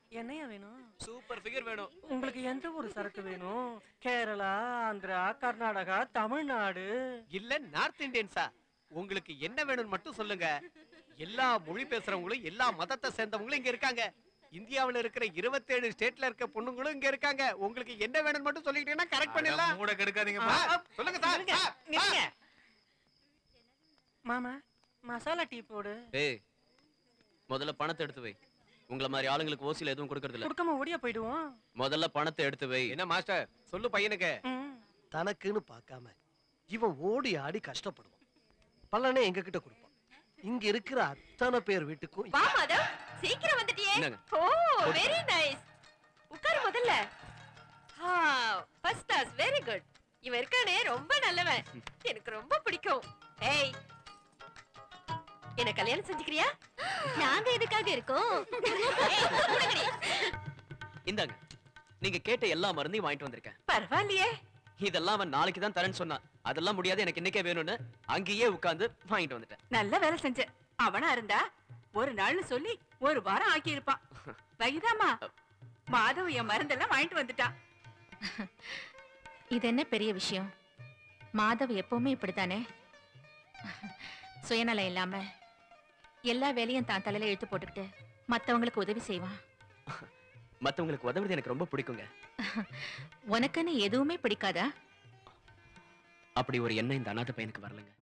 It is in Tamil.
என்னையா வேணும் சூப்பர் ஃபிகர் வேணும் உங்களுக்கு எந்த ஒரு சரக்கு வேணும் கேரளா ஆந்திரா கர்நாடகா தமிழ்நாடு இல்ல நார்த் இந்தியன்ஸா உங்களுக்கு என்ன வேணும்னு மட்டும் சொல்லுங்க எல்லா மொழி பேசுறவங்களும் எல்லா மதத்தை சேர்ந்தவங்களும் இங்க இருக்காங்க இந்தியாவுல இருக்கிற 27 ஸ்டேட்ல இருக்க பொண்ணுங்களும் இங்க இருக்காங்க உங்களுக்கு என்ன வேணும்னு மட்டும் சொல்லிட்டீங்கன்னா கரெக்ட் பண்ணிடலாம் மூட கெடுக்காதீங்க ஆ, சொல்லுங்க சார் நில்லுங்க, ஆ, நில்லுங்க. மாமா மசாலா டீ போடு ஏய் முதல்ல பணத்தை எடுத்து வை உங்கள மாதிரி ஆளுங்களுக்கு ஓசில எதுவும் கொடுக்கறது இல்ல கொடுக்காம ஓடியா போயிடுவோம் முதல்ல பணத்தை எடுத்து வை என்ன மாஸ்டர் சொல்லு பையனுக்கு ம். தனக்குன்னு பார்க்காம இவன் ஓடி ஆடி கஷ்டப்படுவான் பலனே எங்க கிட்ட கொடுப்பான் இங்க இருக்கிற அத்தனை பேர் வீட்டுக்கும் வா மாதவ் சீக்கிரம் வந்துட்டியே இந்தாங்க. ஓ வெரி நைஸ் உட்காரு முதல்ல ஃபர்ஸ்ட் கிளாஸ் வெரி குட் இவன் இருக்கானே ரொம்ப நல்லவன் எனக்கு ரொம்ப பிடிக்கும் ஏய் என்ன கல்யாணம் செஞ்சுக்கிறியா நாங்க எதுக்காக இருக்கோம் இந்தாங்க நீங்க கேட்ட எல்லா மருந்தையும் வாங்கிட்டு வந்திருக்கேன் பரவாயில்லையே இதெல்லாம் அவன் நாளைக்கு தான் தரேன்னு சொன்னான் அதெல்லாம் முடியாது எனக்கு இன்னைக்கே வேணும்னு அங்கேயே உட்கார்ந்து வாங்கிட்டு வந்துட்டேன் நல்ல வேலை செஞ்ச அவனா இருந்தா ஒரு நாள்னு சொல்லி ஒரு வாரம் ஆக்கி இருப்பான் வைதாமா மாதவ் என் மருந்தெல்லாம் வாங்கிட்டு வந்துட்டான் இது என்ன பெரிய விஷயம் மாதவ் எப்பவுமே இப்படித்தானே சுயநலம் இல்லாம எல்லா வேலையும் தான் தலையில இழுத்து போட்டுக்கிட்டு மத்தவங்களுக்கு உதவி செய்வான் மத்தவங்களுக்கு உதவுறது எனக்கு ரொம்ப பிடிக்குங்க உனக்குன்னு எதுவுமே பிடிக்காதா அப்படி ஒரு எண்ணம் இந்த அநாத பையனுக்கு வரலங்க